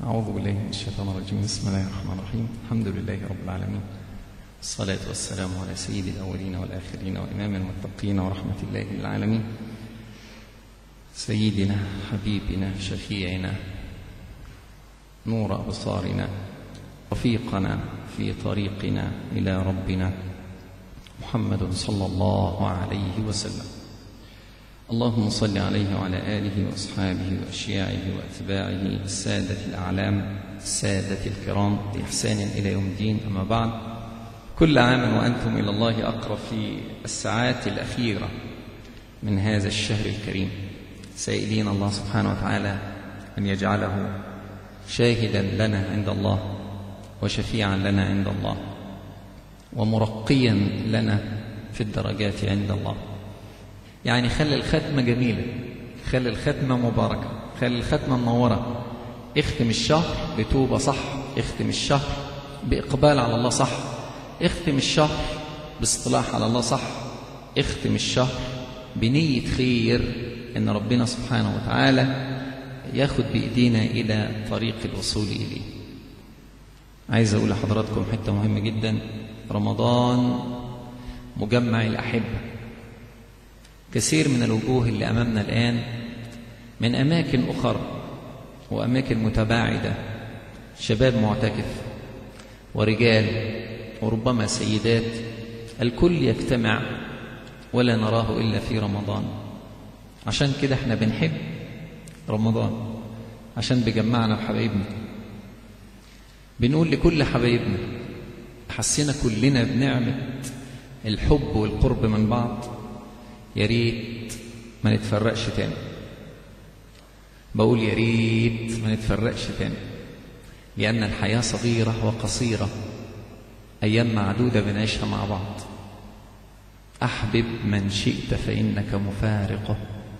أعوذ بالله من الشيطان الرجيم بسم الله الرحمن الرحيم الحمد لله رب العالمين الصلاة والسلام على سيد الأولين والآخرين وإمام المتقين ورحمة الله للعالمين سيدنا حبيبنا شفيعنا نور أبصارنا رفيقنا في طريقنا إلى ربنا محمد صلى الله عليه وسلم اللهم صل عليه وعلى آله وأصحابه وأشياعه وأتباعه السادة الأعلام السادة الكرام بإحسان إلى يوم الدين أما بعد كل عام وأنتم إلى الله أقرب في الساعات الأخيرة من هذا الشهر الكريم سائلين الله سبحانه وتعالى أن يجعله شاهدا لنا عند الله وشفيعا لنا عند الله ومرقيا لنا في الدرجات عند الله يعني خلي الختمة جميلة خلي الختمة مباركة خلي الختمة منورة اختم الشهر بتوبة صح اختم الشهر بإقبال على الله صح اختم الشهر باصطلاح على الله صح اختم الشهر بنية خير ان ربنا سبحانه وتعالى ياخد بإيدينا إلى طريق الوصول إليه عايز أقول لحضراتكم حتة مهمة جدا رمضان مجمع الأحبة كثير من الوجوه اللي أمامنا الآن من أماكن أخرى وأماكن متباعدة شباب معتكف ورجال وربما سيدات الكل يجتمع ولا نراه إلا في رمضان عشان كده احنا بنحب رمضان عشان بيجمعنا بحبايبنا بنقول لكل حبايبنا حسينا كلنا بنعمة الحب والقرب من بعض يا ريت ما نتفرقش تاني بقول يا ريت ما نتفرقش تاني لأن الحياة صغيرة وقصيرة أيام معدودة بنعيشها مع بعض أحبب من شئت فإنك مفارقه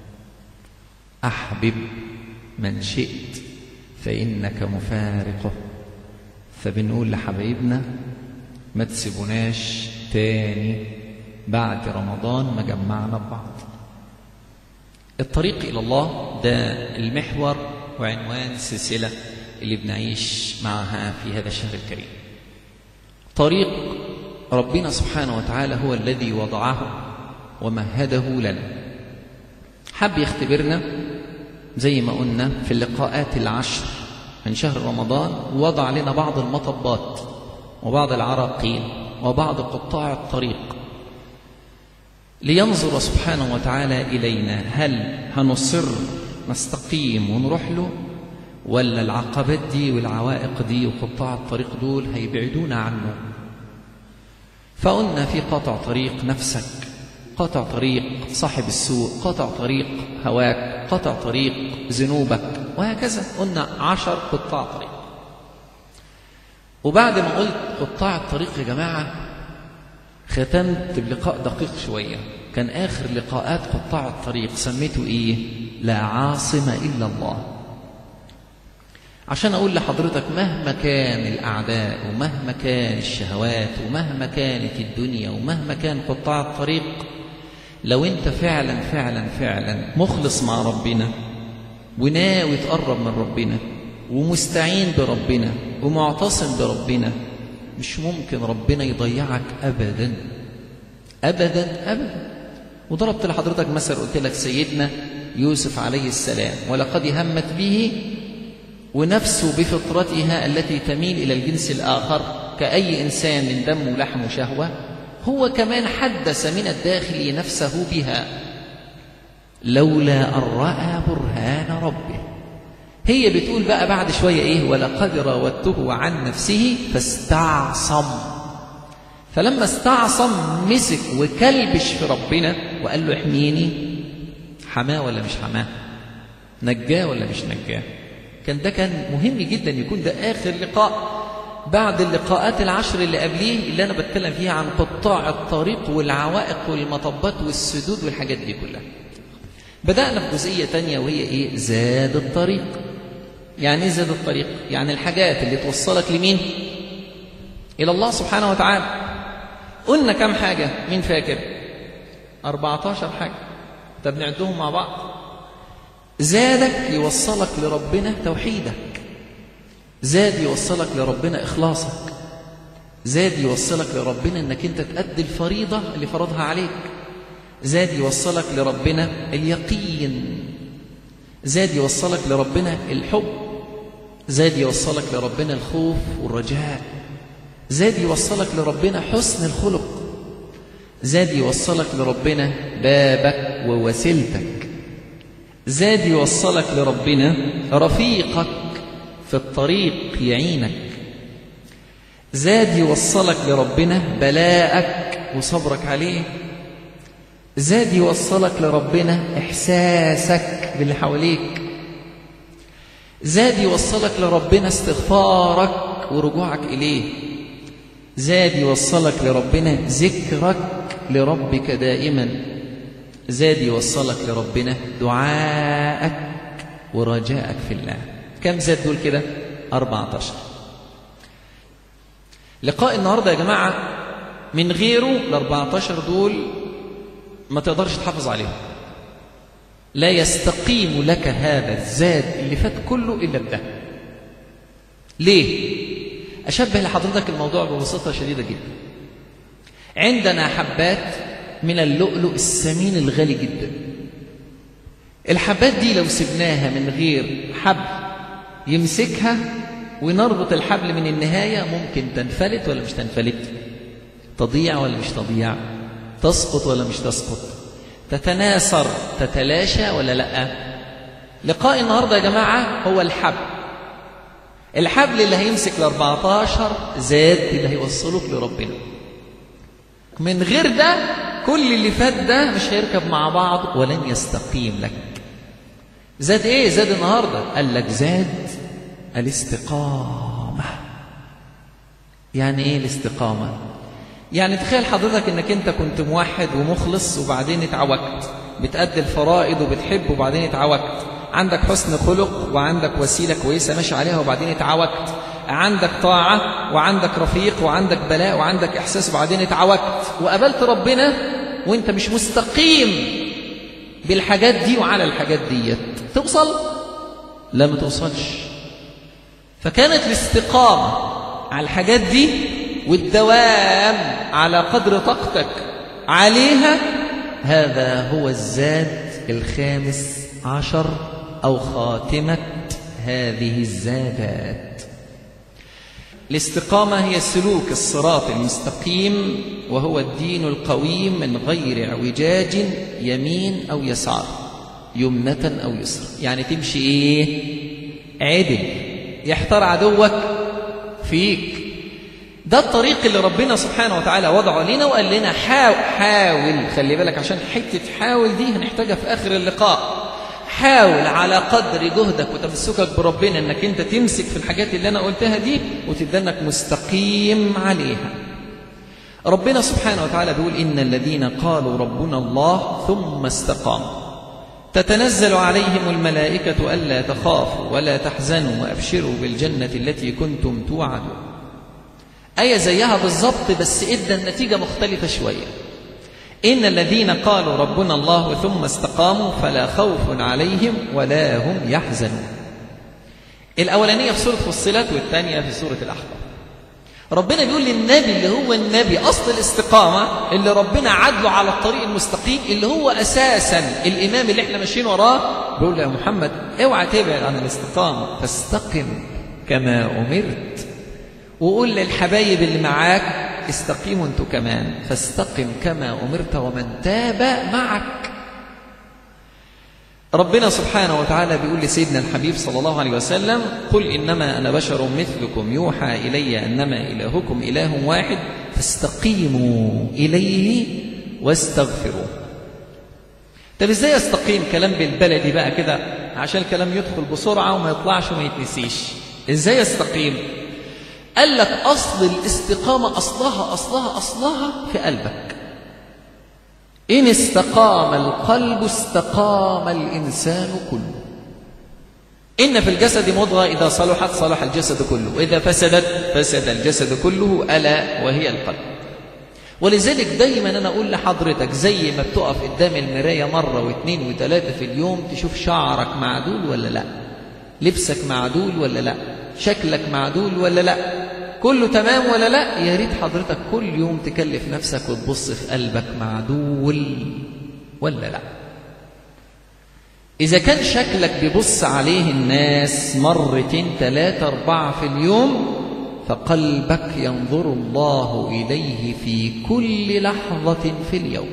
أحبب من شئت فإنك مفارقه فبنقول لحبايبنا ما تسيبوناش تاني بعد رمضان ما جمعنا ببعض الطريق إلى الله ده المحور وعنوان السلسلة اللي بنعيش معها في هذا الشهر الكريم طريق ربنا سبحانه وتعالى هو الذي وضعه ومهده لنا حب يختبرنا زي ما قلنا في اللقاءات العشر من شهر رمضان وضع لنا بعض المطبات وبعض العراقيل وبعض قطاع الطريق لينظر سبحانه وتعالى إلينا هل هنصر نستقيم ونروح له ولا العقبات دي والعوائق دي وقطاع الطريق دول هيبعدونا عنه فقلنا في قطع طريق نفسك قطع طريق صاحب السوء قطع طريق هواك قطع طريق ذنوبك وهكذا قلنا عشر قطاع طريق وبعد ما قلت قطاع الطريق يا جماعة ختمت بلقاء دقيق شوية كان آخر لقاءات قطاع الطريق سميته إيه لا عاصم إلا الله عشان أقول لحضرتك مهما كان الأعداء ومهما كان الشهوات ومهما كانت الدنيا ومهما كان قطاع الطريق لو أنت فعلا فعلا فعلا مخلص مع ربنا وناوي تقرب من ربنا ومستعين بربنا ومعتصم بربنا مش ممكن ربنا يضيعك أبدا أبدا أبدا وضربت لحضرتك مثل قلت لك سيدنا يوسف عليه السلام ولقد همت به ونفسه بفطرتها التي تميل إلى الجنس الآخر كأي إنسان من دم ولحم وشهوة هو كمان حدث من الداخل نفسه بها لولا أن رأى برهان ربه هي بتقول بقى بعد شوية إيه ولقد راودته عن نفسه فاستعصم فلما استعصم مسك وكلبش في ربنا وقال له احميني حماه ولا مش حماه نجاه ولا مش نجاه كان ده كان مهم جدا يكون ده آخر لقاء بعد اللقاءات العشر اللي قبليه اللي أنا بتكلم فيها عن قطاع الطريق والعوائق والمطبات والسدود والحاجات دي كلها بدأنا في جزئية تانية وهي إيه زاد الطريق يعني إيه زاد الطريق يعني الحاجات اللي توصلك لمين إلى الله سبحانه وتعالى قلنا كم حاجة مين فاكر 14 حاجة طب نعدهم مع بعض زادك يوصلك لربنا توحيدك زاد يوصلك لربنا إخلاصك زاد يوصلك لربنا أنك أنت تأدي الفريضة اللي فرضها عليك زاد يوصلك لربنا اليقين زاد يوصلك لربنا الحب زاد يوصلك لربنا الخوف والرجاء زاد يوصلك لربنا حسن الخلق زاد يوصلك لربنا بابك ووسيلتك زاد يوصلك لربنا رفيقك في الطريق يعينك زاد يوصلك لربنا بلاءك وصبرك عليه زاد يوصلك لربنا إحساسك باللي حواليك زاد يوصلك لربنا استغفارك ورجوعك إليه زاد يوصلك لربنا ذكرك لربك دائما زاد يوصلك لربنا دعائك ورجائك في الله كم زاد دول كده 14 لقاء النهاردة يا جماعة من غيره ال 14 دول ما تقدرش تحافظ عليهم لا يستقيم لك هذا الزاد اللي فات كله إلا بده ليه؟ أشبه لحضرتك الموضوع ببساطة شديدة جدا عندنا حبات من اللؤلؤ الثمين الغالي جدا الحبات دي لو سبناها من غير حبل يمسكها ونربط الحبل من النهاية ممكن تنفلت ولا مش تنفلت تضيع ولا مش تضيع تسقط ولا مش تسقط تتناثر تتلاشى ولا لا لقاء النهارده يا جماعه هو الحبل الحبل اللي هيمسك ال 14 زاد اللي هيوصلك لربنا من غير ده كل اللي فات ده مش هيركب مع بعض ولن يستقيم لك زاد ايه زاد النهارده قال لك زاد الاستقامه يعني ايه الاستقامه يعني تخيل حضرتك انك انت كنت موحد ومخلص وبعدين اتعوجت بتأدي الفرائض وبتحب وبعدين اتعوجت عندك حسن خلق وعندك وسيلة كويسة ماشي عليها وبعدين اتعوجت عندك طاعة وعندك رفيق وعندك بلاء وعندك إحساس وبعدين اتعوجت وقابلت ربنا وانت مش مستقيم بالحاجات دي وعلى الحاجات ديت توصل لا ما توصلش فكانت الاستقامة على الحاجات دي والدوام على قدر طاقتك عليها هذا هو الزاد الخامس عشر أو خاتمة هذه الزادات الاستقامة هي سلوك الصراط المستقيم وهو الدين القويم من غير اعوجاج يمين أو يسار يمنة أو يسرى يعني تمشي إيه عدل يحتار عدوك فيك ده الطريق اللي ربنا سبحانه وتعالى وضعه لنا وقال لنا حاول, حاول خلي بالك عشان حتة حاول دي هنحتاجها في آخر اللقاء حاول على قدر جهدك وتمسكك بربنا انك انت تمسك في الحاجات اللي انا قلتها دي وتدنك مستقيم عليها ربنا سبحانه وتعالى بيقول ان الذين قالوا ربنا الله ثم استقاموا تتنزل عليهم الملائكة ألا تخافوا ولا تحزنوا وأبشروا بالجنة التي كنتم توعدون آية زيها بالظبط بس إدى النتيجة مختلفة شوية إن الذين قالوا ربنا الله ثم استقاموا فلا خوف عليهم ولا هم يحزنون الأولانية في سورة فصلت والثانية في سورة الأحقاف ربنا بيقول للنبي اللي هو النبي أصل الاستقامة اللي ربنا عدله على الطريق المستقيم اللي هو أساسا الإمام اللي احنا ماشيين وراه بيقول له يا محمد اوعى تبعد عن الاستقامة فاستقم كما أمرت وقول للحبايب اللي معاك استقيموا انتوا كمان فاستقم كما أمرت ومن تاب معك ربنا سبحانه وتعالى بيقول لسيدنا الحبيب صلى الله عليه وسلم قل إنما أنا بشر مثلكم يوحى إلي أنما إلهكم إله واحد فاستقيموا إليه واستغفروه طب ازاي استقيم كلام بالبلدي بقى كده عشان الكلام يدخل بسرعة وما يطلعش وما يتنسيش ازاي استقيم قال لك أصل الاستقامة أصلها أصلها أصلها في قلبك إن استقام القلب استقام الإنسان كله إن في الجسد مضغة إذا صلحت صلح الجسد كله وإذا فسدت فسد الجسد كله ألا وهي القلب ولذلك دايما أنا أقول لحضرتك زي ما بتقف قدام المراية مرة واثنين وثلاثة في اليوم تشوف شعرك معدول ولا لا لبسك معدول ولا لا شكلك معدول ولا لا كله تمام ولا لا يا ريت حضرتك كل يوم تكلف نفسك وتبص في قلبك معدول ولا لا إذا كان شكلك بيبص عليه الناس مرتين ثلاثة أربعة في اليوم فقلبك ينظر الله إليه في كل لحظة في اليوم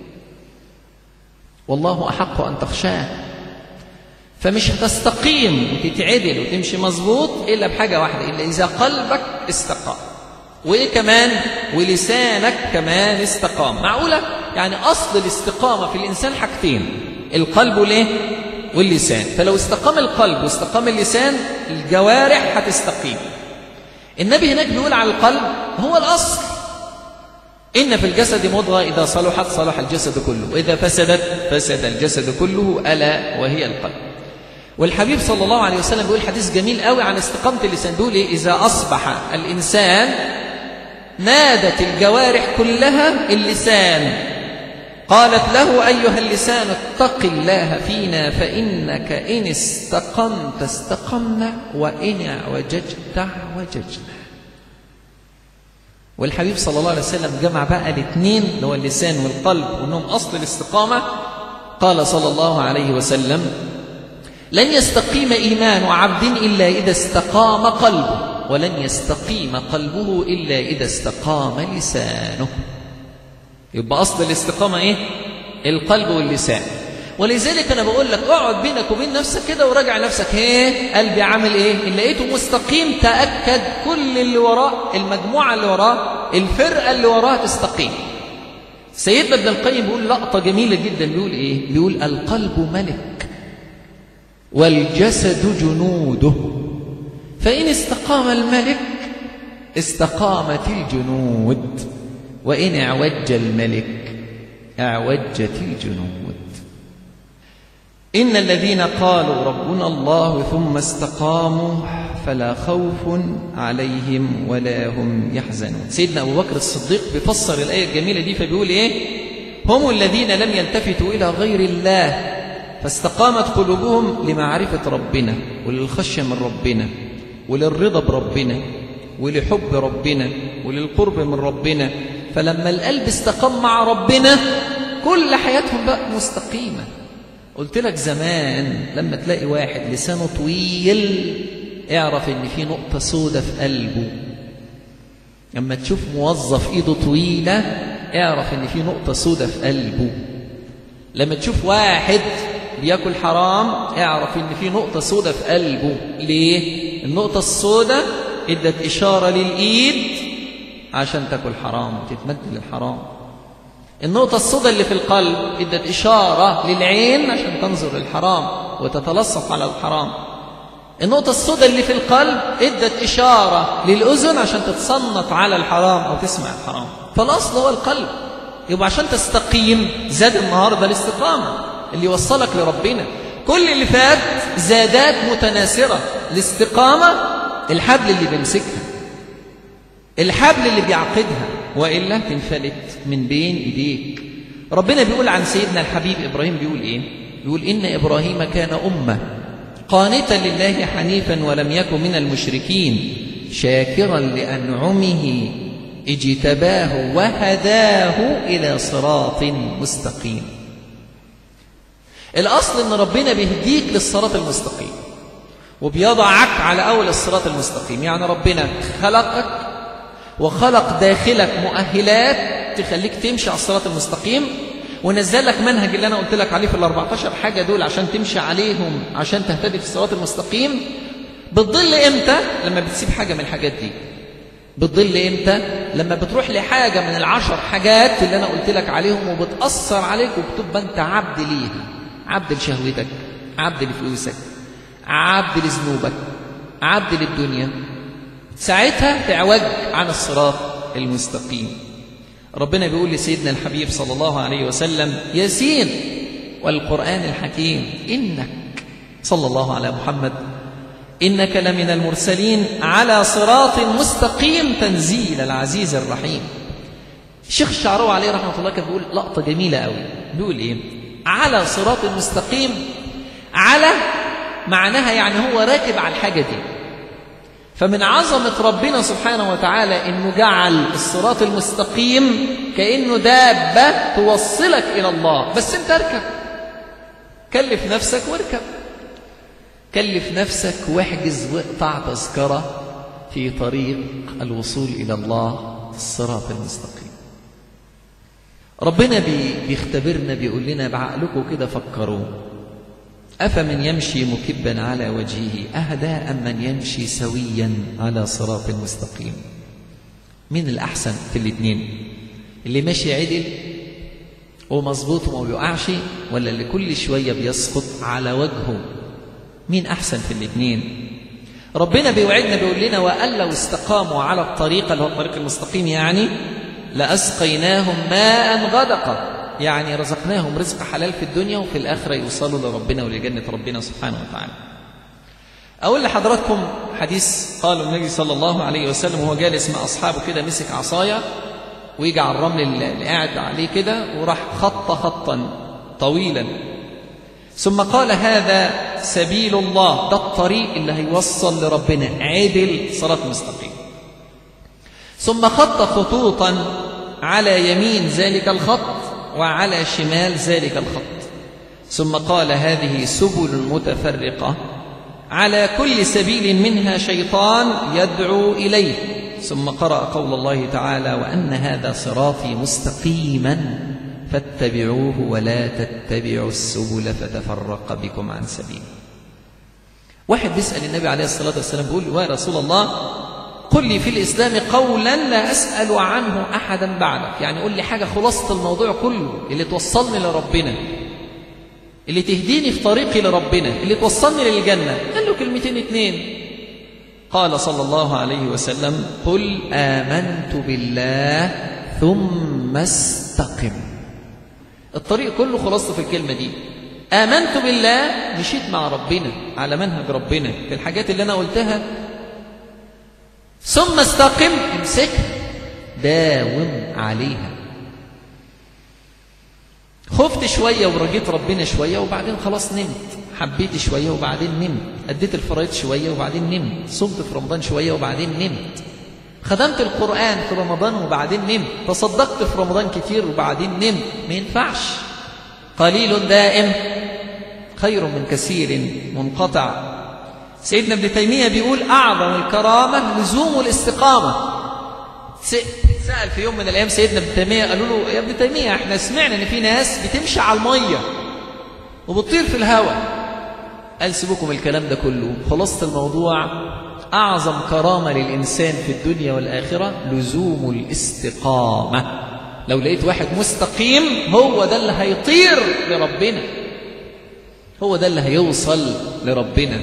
والله أحق أن تخشاه فمش هتستقيم وتتعدل وتمشي مظبوط إلا بحاجة واحدة إلا إذا قلبك استقام وإيه كمان ولسانك كمان استقام معقولة يعني أصل الاستقامة في الإنسان حاجتين القلب وليه واللسان فلو استقام القلب واستقام اللسان الجوارح هتستقيم النبي هناك بيقول على القلب هو الأصل إن في الجسد مضغة إذا صلحت صلح الجسد كله وإذا فسدت فسد الجسد كله ألا وهي القلب والحبيب صلى الله عليه وسلم بيقول حديث جميل قوي عن استقامة اللسان بيقول إيه إذا أصبح الإنسان نادت الجوارح كلها اللسان قالت له أيها اللسان اتق الله فينا فإنك إن استقمت استقمنا وإن اعوججت اعوججنا والحبيب صلى الله عليه وسلم جمع بقى الاثنين اللي هو اللسان والقلب وانهم اصل الاستقامه قال صلى الله عليه وسلم لن يستقيم ايمان عبد الا اذا استقام قلبه ولن يستقيم قلبه الا اذا استقام لسانه يبقى اصل الاستقامه ايه القلب واللسان ولذلك انا بقول لك اقعد بينك وبين نفسك كده وراجع نفسك ايه قلبي عامل ايه ان لقيته مستقيم تاكد كل اللي وراه المجموعه اللي وراه الفرقه اللي وراه تستقيم سيدنا ابن القيم بيقول لقطه جميله جدا بيقول ايه بيقول القلب ملك والجسد جنوده فان استقام الملك استقامت الجنود وان اعوج الملك اعوجت الجنود إن الذين قالوا ربنا الله ثم استقاموا فلا خوف عليهم ولا هم يحزنون سيدنا أبو بكر الصديق بيفسر الآية الجميلة دي فبيقول إيه هم الذين لم يلتفتوا إلى غير الله فاستقامت قلوبهم لمعرفة ربنا وللخشية من ربنا وللرضا بربنا ولحب ربنا وللقرب من ربنا فلما القلب استقام مع ربنا كل حياتهم بقى مستقيمه قلت لك زمان لما تلاقي واحد لسانه طويل اعرف ان في نقطة سودة في قلبه لما تشوف موظف ايده طويلة اعرف ان في نقطة سودة في قلبه لما تشوف واحد بياكل حرام اعرف ان في نقطة سودة في قلبه ليه؟ النقطة السودة ادت اشارة للايد عشان تاكل حرام وتتمد للحرام النقطة السوداء اللي في القلب ادت إشارة للعين عشان تنظر للحرام وتتلصق على الحرام النقطة السوداء اللي في القلب ادت إشارة للأذن عشان تتصنت على الحرام أو تسمع الحرام فالأصل هو القلب يبقى عشان تستقيم زاد النهاردة الاستقامة اللي يوصلك لربنا كل اللي فات زادات متناثرة الاستقامة الحبل اللي بيمسكها الحبل اللي بيعقدها وإلا تنفلت من بين إيديك ربنا بيقول عن سيدنا الحبيب إبراهيم بيقول إيه بيقول إن إبراهيم كان أمة قانتا لله حنيفا ولم يكن من المشركين شاكرا لأنعمه اجتباه وهداه إلى صراط مستقيم الأصل أن ربنا بيهديك للصراط المستقيم وبيضعك على أول الصراط المستقيم يعني ربنا خلقك وخلق داخلك مؤهلات تخليك تمشي على الصراط المستقيم ونزل لك منهج اللي انا قلت لك عليه في ال 14 حاجه دول عشان تمشي عليهم عشان تهتدي في الصراط المستقيم بتضل امتى لما بتسيب حاجه من الحاجات دي بتضل امتى لما بتروح لحاجه من العشر حاجات اللي انا قلت لك عليهم وبتاثر عليك وبتبقى انت عبد ليها عبد لشهوتك عبد لفلوسك عبد لذنوبك عبد للدنيا ساعتها تعوج عن الصراط المستقيم ربنا بيقول لسيدنا الحبيب صلى الله عليه وسلم ياسين والقرآن الحكيم إنك صلى الله على محمد إنك لمن المرسلين على صراط مستقيم تنزيل العزيز الرحيم الشيخ الشعراوي عليه رحمة الله كان بيقول لقطة جميلة قوي بيقول إيه على صراط مستقيم على معناها يعني هو راكب على الحاجة دي فمن عظمة ربنا سبحانه وتعالى إنه جعل الصراط المستقيم كأنه دابة توصلك إلى الله بس أنت اركب كلف نفسك واركب كلف نفسك واحجز واقطع تذكرة في طريق الوصول إلى الله الصراط المستقيم ربنا بي بيختبرنا بيقول لنا بعقلكم كده فكروا أفمن يمشي مكبا على وجهه أهدى أم من يمشي سويا على صراط مستقيم مين الأحسن في الاثنين اللي ماشي عدل ومظبوط وما بيقعش ولا اللي كل شوية بيسقط على وجهه مين أحسن في الاثنين ربنا بيوعدنا بيقول لنا وأن لو استقاموا على الطريق اللي هو الطريق المستقيم يعني لأسقيناهم ماء غدقا يعني رزقناهم رزق حلال في الدنيا وفي الآخرة يوصلوا لربنا ولجنة ربنا سبحانه وتعالى أقول لحضراتكم حديث قال النبي صلى الله عليه وسلم وهو جالس مع أصحابه كده مسك عصاية ويجي على الرمل اللي قاعد عليه كده وراح خط خطا طويلا ثم قال هذا سبيل الله ده الطريق اللي هيوصل لربنا عدل صراط مستقيم ثم خط خطوطا على يمين ذلك الخط وعلى شمال ذلك الخط ثم قال هذه سبل متفرقة على كل سبيل منها شيطان يدعو إليه ثم قرأ قول الله تعالى وأن هذا صراطي مستقيما فاتبعوه ولا تتبعوا السبل فتفرق بكم عن سبيله واحد بيسأل النبي عليه الصلاة والسلام بيقول يا رسول الله قل لي في الإسلام قولا لا أسأل عنه أحدا بعدك يعني قل لي حاجة خلاصة الموضوع كله اللي توصلني لربنا اللي تهديني في طريقي لربنا اللي توصلني للجنة قال له كلمتين اتنين قال صلى الله عليه وسلم قل آمنت بالله ثم استقم الطريق كله خلاصته في الكلمة دي آمنت بالله مشيت مع ربنا على منهج ربنا في الحاجات اللي أنا قلتها ثم استقم امسكها داوم عليها خفت شوية ورجيت ربنا شوية وبعدين خلاص نمت حبيت شوية وبعدين نمت أديت الفرائض شوية وبعدين نمت صمت في رمضان شوية وبعدين نمت خدمت القرآن في رمضان وبعدين نمت تصدقت في رمضان كتير وبعدين نمت ما ينفعش قليل دائم خير من كثير منقطع سيدنا ابن تيمية بيقول أعظم الكرامة لزوم الاستقامة سأل في يوم من الأيام سيدنا ابن تيمية قالوا له يا ابن تيمية احنا سمعنا ان في ناس بتمشي على المية وبتطير في الهواء قال سيبوكم الكلام ده كله خلاصة الموضوع أعظم كرامة للإنسان في الدنيا والآخرة لزوم الاستقامة لو لقيت واحد مستقيم هو ده اللي هيطير لربنا هو ده اللي هيوصل لربنا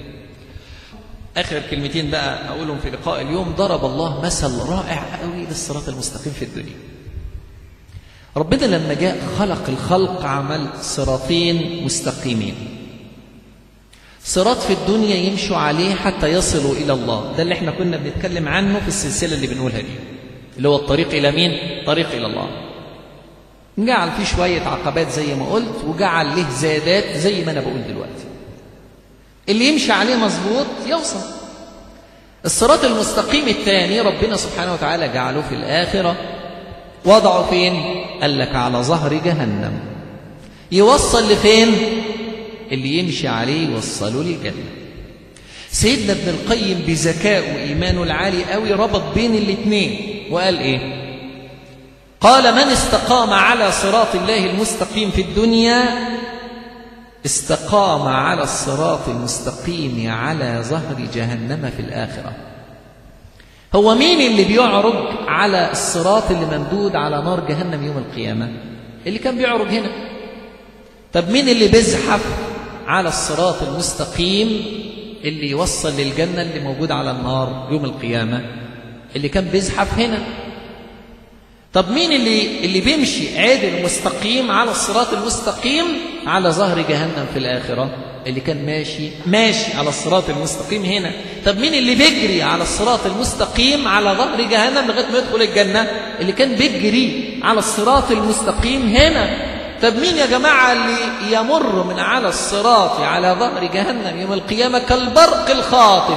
آخر كلمتين بقى أقولهم في لقاء اليوم ضرب الله مثل رائع قوي للصراط المستقيم في الدنيا ربنا لما جاء خلق الخلق عمل صراطين مستقيمين صراط في الدنيا يمشوا عليه حتى يصلوا إلى الله ده اللي احنا كنا بنتكلم عنه في السلسلة اللي بنقولها دي اللي هو الطريق إلى مين؟ طريق إلى الله جعل فيه شوية عقبات زي ما قلت وجعل له زادات زي ما أنا بقول دلوقتي اللي يمشي عليه مظبوط يوصل الصراط المستقيم الثاني ربنا سبحانه وتعالى جعله في الآخرة وضعه فين؟ قال لك على ظهر جهنم يوصل لفين؟ اللي يمشي عليه يوصله للجنة سيدنا ابن القيم بذكاء وإيمانه العالي قوي ربط بين الاثنين وقال إيه؟ قال من استقام على صراط الله المستقيم في الدنيا استقام على الصراط المستقيم على ظهر جهنم في الآخرة هو مين اللي بيعرج على الصراط اللي ممدود على نار جهنم يوم القيامة اللي كان بيعرج هنا طب مين اللي بيزحف على الصراط المستقيم اللي يوصل للجنة اللي موجود على النار يوم القيامة اللي كان بيزحف هنا طب مين اللي اللي بيمشي عادل مستقيم على الصراط المستقيم على ظهر جهنم في الآخرة اللي كان ماشي ماشي على الصراط المستقيم هنا طب مين اللي بيجري على الصراط المستقيم على ظهر جهنم لغاية ما يدخل الجنة اللي كان بيجري على الصراط المستقيم هنا طب مين يا جماعة اللي يمر من على الصراط على ظهر جهنم يوم القيامة كالبرق الخاطف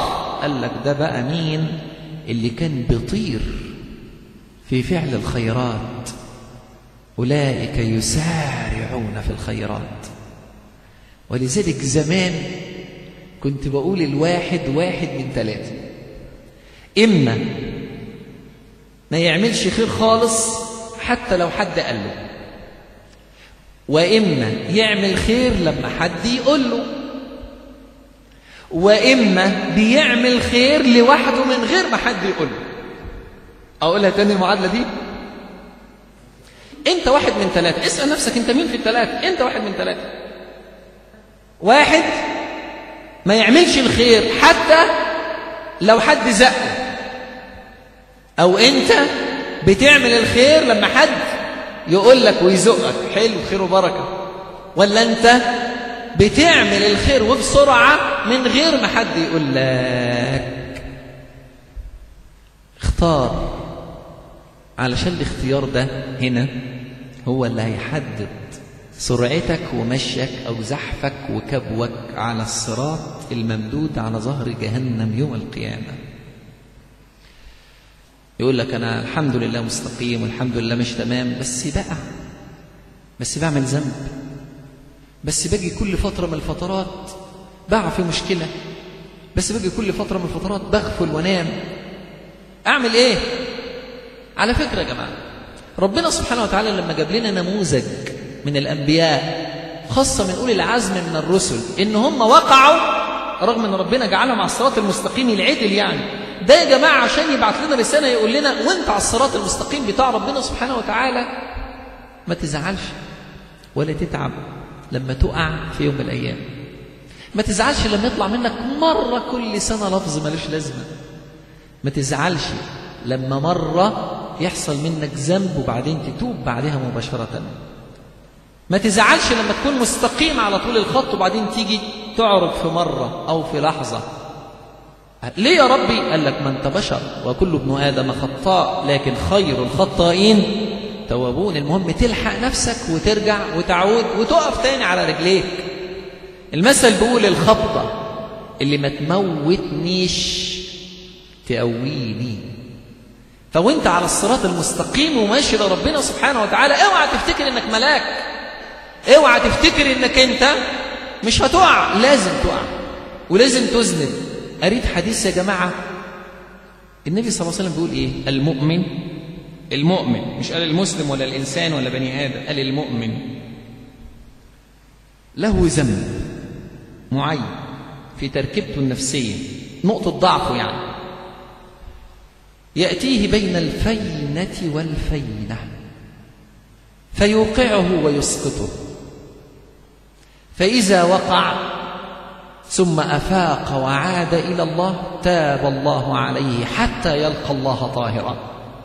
قال لك ده بقى مين اللي كان بيطير في فعل الخيرات أولئك يسارعون في الخيرات ولذلك زمان كنت بقول الواحد واحد من ثلاثة إما ما يعملش خير خالص حتى لو حد قال له وإما يعمل خير لما حد يقول له وإما بيعمل خير لوحده من غير ما حد يقول له أقولها تاني المعادلة دي أنت واحد من ثلاثة اسأل نفسك أنت مين في الثلاثة أنت واحد من ثلاثة واحد ما يعملش الخير حتى لو حد زقه أو أنت بتعمل الخير لما حد يقول لك ويزقك حلو خير وبركة ولا أنت بتعمل الخير وبسرعة من غير ما حد يقول لك اختار علشان الاختيار ده هنا هو اللي هيحدد سرعتك ومشيك أو زحفك وكبوك على الصراط الممدود على ظهر جهنم يوم القيامة يقول لك أنا الحمد لله مستقيم والحمد لله مش تمام بس بقى بس بعمل ذنب بس باجي كل فترة من الفترات بقع في مشكلة بس باجي كل فترة من الفترات بغفل وانام أعمل إيه؟ على فكرة يا جماعة ربنا سبحانه وتعالى لما جاب لنا نموذج من الأنبياء خاصة من أولي العزم من الرسل إن هم وقعوا رغم أن ربنا جعلهم على الصراط المستقيم العدل يعني ده يا جماعة عشان يبعث لنا رسالة يقول لنا وانت على الصراط المستقيم بتاع ربنا سبحانه وتعالى ما تزعلش ولا تتعب لما تقع في يوم من الأيام ما تزعلش لما يطلع منك مرة كل سنة لفظ ملوش لازمة ما تزعلش لما مرة يحصل منك ذنب وبعدين تتوب بعدها مباشرة ما تزعلش لما تكون مستقيم على طول الخط وبعدين تيجي تعرض في مرة أو في لحظة ليه يا ربي؟ قال لك ما انت بشر وكل ابن آدم خطاء لكن خير الخطائين توابون المهم تلحق نفسك وترجع وتعود وتقف تاني على رجليك المثل بيقول الخبطة اللي ما تموتنيش تقويني فوانت على الصراط المستقيم وماشي لربنا سبحانه وتعالى اوعى تفتكر انك ملاك اوعى تفتكر انك انت مش هتقع لازم تقع ولازم تذنب قريت حديث يا جماعة النبي صلى الله عليه وسلم بيقول ايه المؤمن المؤمن مش قال المسلم ولا الإنسان ولا بني آدم قال المؤمن له ذنب معين في تركيبته النفسية نقطة ضعفه يعني يأتيه بين الفينة والفينة فيوقعه ويسقطه فإذا وقع ثم أفاق وعاد إلى الله تاب الله عليه حتى يلقى الله طاهرا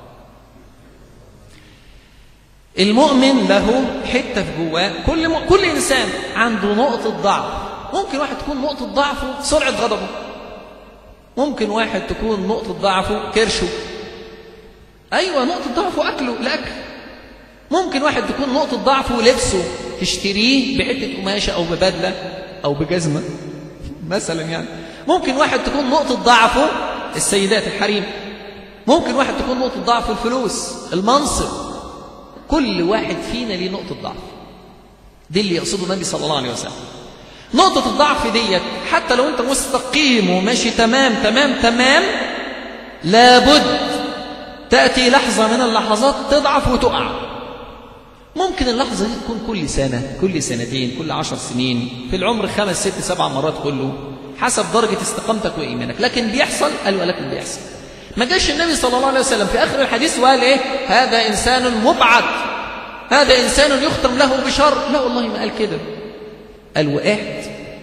المؤمن له حتة في جواه كل م... كل إنسان عنده نقطة ضعف ممكن واحد تكون نقطة ضعفه سرعة غضبه ممكن واحد تكون نقطة ضعفه كرشه أيوة نقطة ضعفه أكله الأكل ممكن واحد تكون نقطة ضعفه لبسه تشتريه بحتة قماشة أو ببدلة أو بجزمة مثلا يعني ممكن واحد تكون نقطة ضعفه السيدات الحريم ممكن واحد تكون نقطة ضعفه الفلوس المنصب كل واحد فينا ليه نقطة ضعف دي اللي يقصده النبي صلى الله عليه وسلم نقطة الضعف ديت حتى لو انت مستقيم وماشي تمام تمام تمام لابد تأتي لحظة من اللحظات تضعف وتقع ممكن اللحظة دي تكون كل سنة كل سنتين كل عشر سنين في العمر خمس ست سبع مرات كله حسب درجة استقامتك وإيمانك لكن بيحصل قالوا لكن بيحصل ما جاش النبي صلى الله عليه وسلم في آخر الحديث وقال إيه هذا إنسان مبعد هذا إنسان يختم له بشر لا والله ما قال كده قال وقعت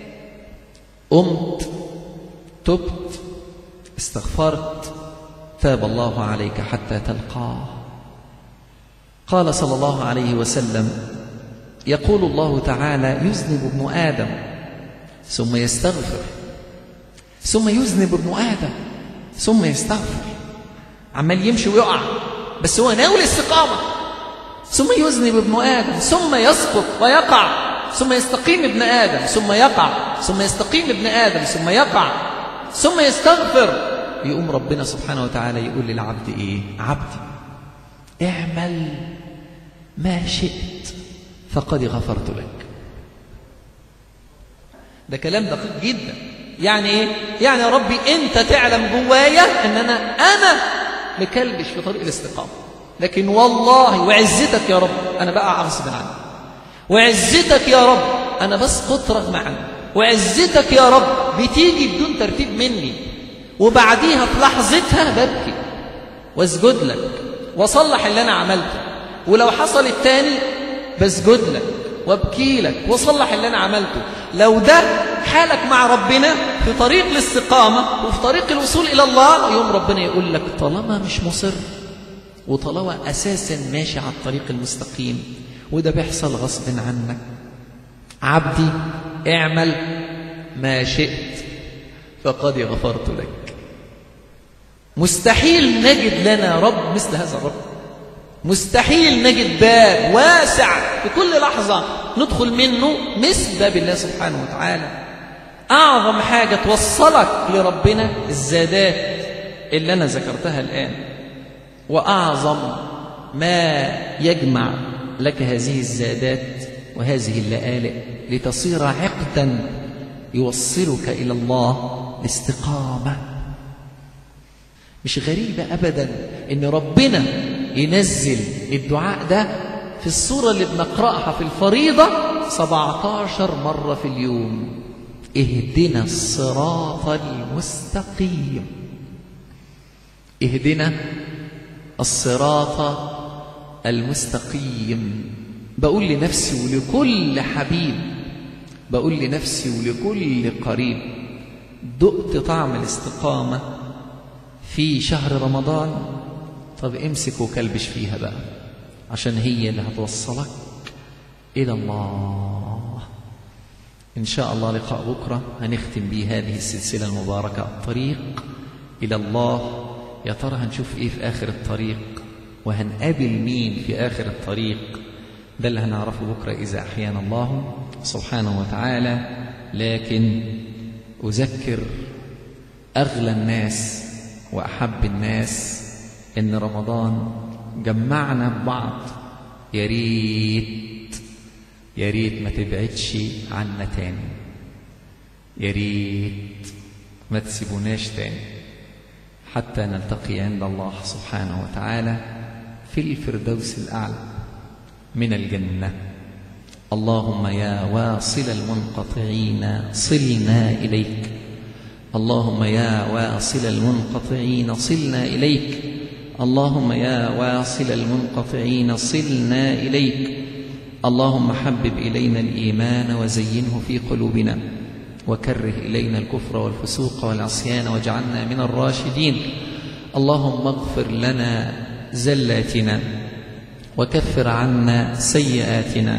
قمت تبت استغفرت تاب الله عليك حتى تلقاه قال صلى الله عليه وسلم يقول الله تعالى يذنب ابن آدم ثم يستغفر ثم يذنب ابن آدم ثم يستغفر عمال يمشي ويقع بس هو ناوي الاستقامة ثم يذنب ابن آدم ثم يسقط ويقع ثم يستقيم ابن آدم ثم يقع ثم يستقيم ابن آدم ثم يقع ثم يستغفر يقوم ربنا سبحانه وتعالى يقول للعبد إيه عبدي اعمل ما شئت فقد غفرت لك ده كلام دقيق جدا يعني ايه يعني يا ربي انت تعلم جوايا ان انا انا مكلبش في طريق الاستقامه لكن والله وعزتك يا رب انا بقى غصب عني وعزتك يا رب انا بسقط رغم عني وعزتك يا رب بتيجي بدون ترتيب مني وبعديها في لحظتها ببكي واسجد لك واصلح اللي انا عملته ولو حصل التاني بسجد لك وابكي لك واصلح اللي انا عملته لو ده حالك مع ربنا في طريق الاستقامه وفي طريق الوصول الى الله يوم ربنا يقول لك طالما مش مصر وطالما اساسا ماشي على الطريق المستقيم وده بيحصل غصب عنك عبدي اعمل ما شئت فقد غفرت لك مستحيل نجد لنا رب مثل هذا الرب مستحيل نجد باب واسع في كل لحظة ندخل منه مثل باب الله سبحانه وتعالى أعظم حاجة توصلك لربنا الزادات اللي أنا ذكرتها الآن وأعظم ما يجمع لك هذه الزادات وهذه اللآلئ لتصير عقدا يوصلك إلى الله باستقامة مش غريبة أبدا إن ربنا ينزل الدعاء ده في الصورة اللي بنقرأها في الفريضة 17 مرة في اليوم اهدنا الصراط المستقيم اهدنا الصراط المستقيم بقول لنفسي ولكل حبيب بقول لنفسي ولكل قريب دقت طعم الاستقامة في شهر رمضان طب امسك وكلبش فيها بقى عشان هي اللي هتوصلك إلى الله إن شاء الله لقاء بكرة هنختم به هذه السلسلة المباركة الطريق إلى الله يا ترى هنشوف إيه في آخر الطريق وهنقابل مين في آخر الطريق ده اللي هنعرفه بكرة إذا أحيانا الله سبحانه وتعالى لكن أذكر أغلى الناس وأحب الناس إن رمضان جمعنا ببعض يا ريت يا ريت ما تبعدش عنا تاني يا ريت ما تسيبوناش تاني حتى نلتقي عند الله سبحانه وتعالى في الفردوس الأعلى من الجنة اللهم يا واصل المنقطعين صلنا إليك اللهم يا واصل المنقطعين صلنا إليك اللهم يا واصل المنقطعين صلنا إليك اللهم حبب إلينا الإيمان وزينه في قلوبنا وكره إلينا الكفر والفسوق والعصيان واجعلنا من الراشدين اللهم اغفر لنا زلاتنا وكفر عنا سيئاتنا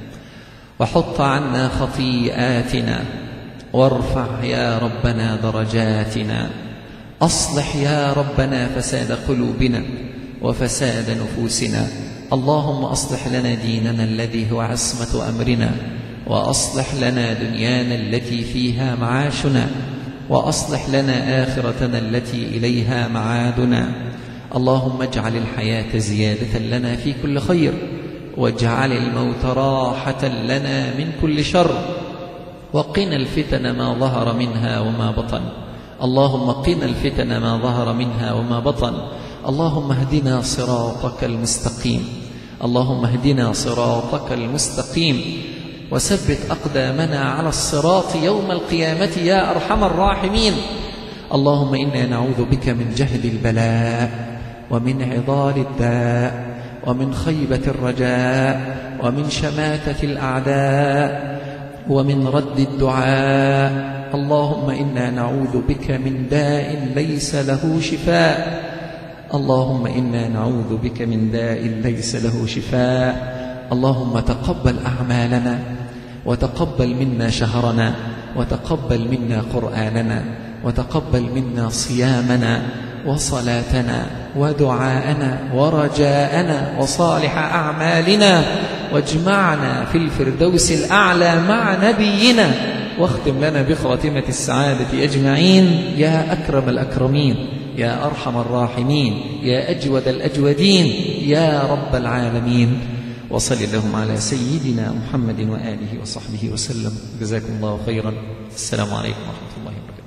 وحط عنا خطيئاتنا وارفع يا ربنا درجاتنا أصلح يا ربنا فساد قلوبنا وفساد نفوسنا اللهم أصلح لنا ديننا الذي هو عصمة أمرنا وأصلح لنا دنيانا التي فيها معاشنا وأصلح لنا آخرتنا التي إليها معادنا اللهم اجعل الحياة زيادة لنا في كل خير واجعل الموت راحة لنا من كل شر وقنا الفتن ما ظهر منها وما بطن اللهم قنا الفتن ما ظهر منها وما بطن اللهم اهدنا صراطك المستقيم اللهم اهدنا صراطك المستقيم وثبت أقدامنا على الصراط يوم القيامة يا أرحم الراحمين اللهم إنا نعوذ بك من جهد البلاء ومن عضال الداء ومن خيبة الرجاء ومن شماتة الأعداء ومن رد الدعاء اللهم إنا نعوذ بك من داء ليس له شفاء اللهم إنا نعوذ بك من داء ليس له شفاء اللهم تقبل أعمالنا وتقبل منا شهرنا وتقبل منا قرآننا وتقبل منا صيامنا وصلاتنا ودعاءنا ورجاءنا وصالح أعمالنا واجمعنا في الفردوس الأعلى مع نبينا واختم لنا بخاتمة السعادة أجمعين يا أكرم الأكرمين يا أرحم الراحمين يا أجود الأجودين يا رب العالمين وصل اللهم على سيدنا محمد وآله وصحبه وسلم جزاكم الله خيرا السلام عليكم ورحمة الله وبركاته